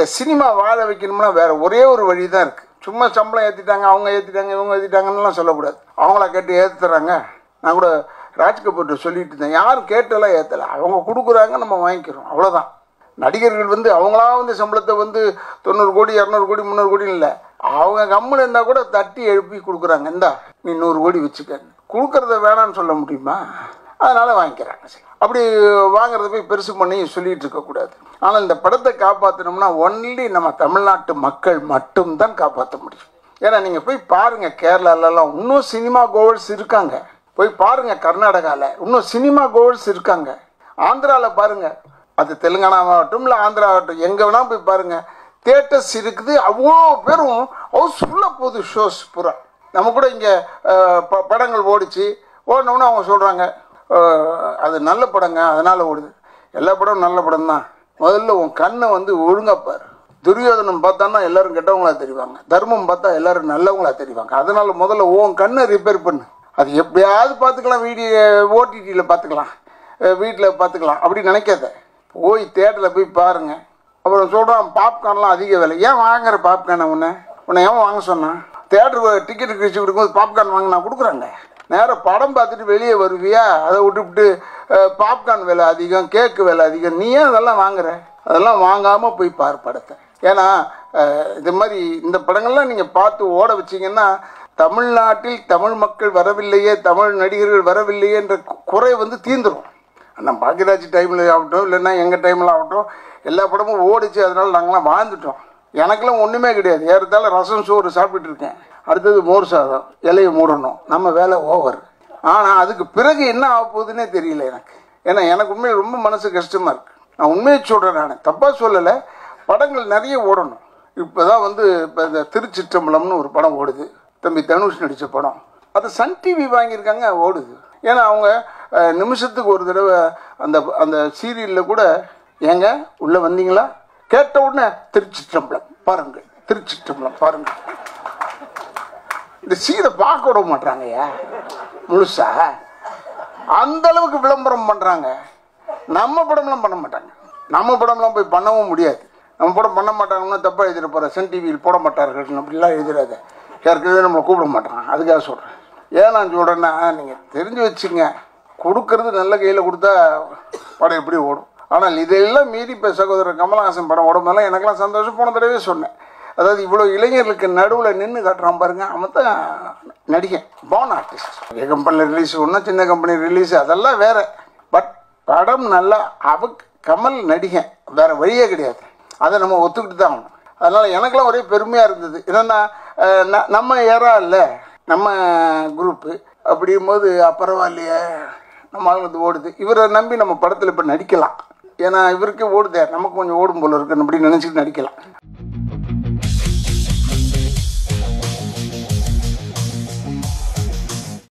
இந்த சினிமா வாழ வைக்கணும்னா வேற ஒரே ஒரு வழி தான் இருக்கு சும்மா சம்பளம் ஏற்றிட்டாங்க அவங்க ஏற்றிட்டாங்க இவங்க ஏற்றிட்டாங்கன்னுலாம் சொல்லக்கூடாது அவங்களா கேட்டு ஏற்றுறாங்க நான் கூட ராஜ் கபூர்ட்ட சொல்லிட்டு இருந்தேன் யாரும் கேட்டெல்லாம் ஏற்றலை அவங்க கொடுக்குறாங்க நம்ம வாங்கிக்கிறோம் அவ்வளோதான் நடிகர்கள் வந்து அவங்களா வந்து சம்பளத்தை வந்து தொண்ணூறு கோடி இரநூறு கோடி முந்நூறு கோடி இல்லை அவங்க கம்முன்னு இருந்தால் கூட தட்டி எழுப்பி கொடுக்குறாங்க இந்தா நீ நூறு கோடி வச்சுக்க கொடுக்கறத வேணாம்னு சொல்ல முடியுமா அதனால வாங்கிக்கிறாங்க சரி. அப்படி வாங்குறத போய் பெருசு பண்ணி சொல்லிட்டு இருக்கக்கூடாது ஆனால் இந்த படத்தை காப்பாற்றணும்னா ஒன்லி நம்ம தமிழ்நாட்டு மக்கள் மட்டும்தான் காப்பாற்ற முடியும் ஏன்னா நீங்கள் போய் பாருங்க கேரளாலலாம் இன்னும் சினிமா கோவல்ஸ் இருக்காங்க போய் பாருங்க கர்நாடகாவில் இன்னும் சினிமா கோவல்ஸ் இருக்காங்க ஆந்திராவில் பாருங்க அது தெலுங்கானாவாகட்டும் இல்லை ஆந்திரா ஆகட்டும் எங்கே வேணா போய் பாருங்க தேட்டர்ஸ் இருக்குது அவ்வளோ பேரும் ஹவுஸ்ஃபுல்லாக போகுது ஷோஸ் பூரா நம்ம கூட இங்கே படங்கள் ஓடிச்சு ஓடினோன்னு அவங்க சொல்கிறாங்க அது நல்ல படங்க அதனால் ஓடுது எல்லா படமும் நல்ல படம் தான் முதல்ல உன் கண்ணை வந்து ஒழுங்கா பாரு துரியோதனம் பார்த்தான்னா எல்லாரும் கெட்டவங்களா தெரிவாங்க தர்மம் பார்த்தா எல்லாரும் நல்லவங்களா தெரிவாங்க அதனால முதல்ல உன் கண்ணை ரிப்பேர் பண்ணு அது எப்படியாவது பார்த்துக்கலாம் வீடியோ ஓடிடியில் பார்த்துக்கலாம் வீட்டில் பார்த்துக்கலாம் அப்படி நினைக்காத போய் தேட்டரில் போய் பாருங்க அப்புறம் சொல்கிறான் பாப்கார்ன்லாம் அதிக விலை ஏன் வாங்குற பாப்கார்னை உன்னை உன்னை ஏன் வாங்க சொன்னான் தேட்டருக்கு டிக்கெட் கிழிச்சு கொடுக்கும்போது பாப்கார்ன் வாங்க நான் கொடுக்குறாங்க நேராக படம் பார்த்துட்டு வெளியே வருவியா அதை விட்டுவிட்டு பாப்கார்ன் விலை அதிகம் கேக்கு விலை அதிகம் நீ ஏன் அதெல்லாம் வாங்குற அதெல்லாம் வாங்காமல் போய் பார் படத்தை ஏன்னா அஹ், இது மாதிரி இந்த படங்கள்லாம் நீங்கள் பார்த்து ஓட வச்சீங்கன்னா தமிழ்நாட்டில் தமிழ் மக்கள் வரவில்லையே தமிழ் நடிகர்கள் வரவில்லையே என்ற கு- குறை வந்து தீந்துரும் நம்ம பாக்கியராஜ் டைமில் ஆகட்டும் இல்லைன்னா எங்கள் டைமில் ஆகட்டும் எல்லா படமும் ஓடிச்சு அதனால நாங்களாம் வாழ்ந்துட்டோம் எனக்கெல்லாம் ஒன்றுமே கிடையாது ஏறத்தால ரசம் சோறு சாப்பிட்டுட்டு இருக்கேன் அடுத்தது மோர் சாதம் இலையை மூடணும் நம்ம வேலை ஓவர் ஆனால் அதுக்கு பிறகு என்ன ஆக போகுதுன்னே தெரியல எனக்கு ஏன்னா எனக்கு உண்மையில் ரொம்ப மனசு கஷ்டமாக இருக்கு நான் உண்மையை சொல்கிறேன் நான் தப்பாக சொல்லலை படங்கள் நிறைய ஓடணும் இப்போ தான் வந்து இப்போ இந்த திருச்சிற்றம்பலம்னு ஒரு படம் ஓடுது தம்பி தனுஷ் நடித்த படம் அது சன் டிவி வாங்கியிருக்காங்க ஓடுது ஏன்னா அவங்க அஹ், நிமிஷத்துக்கு ஒரு தடவை அந்த அந்த சீரியலில் கூட ஏங்க உள்ளே வந்தீங்களா கேட்ட உடனே திருச்சிற்றம்பலம் பாருங்கள் திருச்சிற்றம்பலம் பாருங்கள் இந்த சீரை பார்க்க விட மாட்டாங்கய்யா முழுசா அந்த அளவுக்கு விளம்பரம் பண்றாங்க நம்ம படம்லாம் பண்ண மாட்டாங்க நம்ம படம்லாம் போய் பண்ணவும் முடியாது நம்ம படம் பண்ண மாட்டாங்கன்னா தப்பா எழுதிட போற சன் டிவியில் போட மாட்டார்கள் அப்படிலாம் எழுதிடாத யாருக்கவே நம்மளை கூப்பிட மாட்டாங்க அதுக்காக சொல்றேன் ஏன் நான் சொல்றேன்னா நீங்க தெரிஞ்சு வச்சுங்க கொடுக்கறது நல்ல கையில் கொடுத்தா படம் எப்படி ஓடும் ஆனால் இதெல்லாம் மீறி இப்போ சகோதரர் கமலஹாசன் படம் ஓடும்போதெல்லாம் எனக்கெல்லாம் சந்தோஷம் போன தடவை சொன்னேன் அதாவது இவ்வளோ இளைஞர்களுக்கு நடுவில் நின்று காட்டுறான் பாருங்க அவன் தான் நடிகன் பான் ஆர்டிஸ்ட் பெரிய கம்பெனியில் ரிலீஸ் ஒன்றும் சின்ன கம்பெனி ரிலீஸ் அதெல்லாம் வேற பட் படம் நல்லா அவ கமல் நடிகன் வேற வழியே கிடையாது அதை நம்ம ஒத்துக்கிட்டு தான் ஆகணும் அதனால எனக்கெல்லாம் ஒரே பெருமையாக இருந்தது என்னன்னா அஹ், ந- நம்ம ஏறா இல்லை நம்ம குரூப்பு அப்படிங்கும்போது அஹ், பரவாயில்லையே நம்ம ஆளுங்க இது ஓடுது இவரை நம்பி நம்ம படத்தில் இப்போ நடிக்கலாம் ஏன்னா இவருக்கே ஓடுதே நமக்கு கொஞ்சம் ஓடும் போல இருக்குன்னு அப்படி நினச்சிட்டு நடிக்கலாம்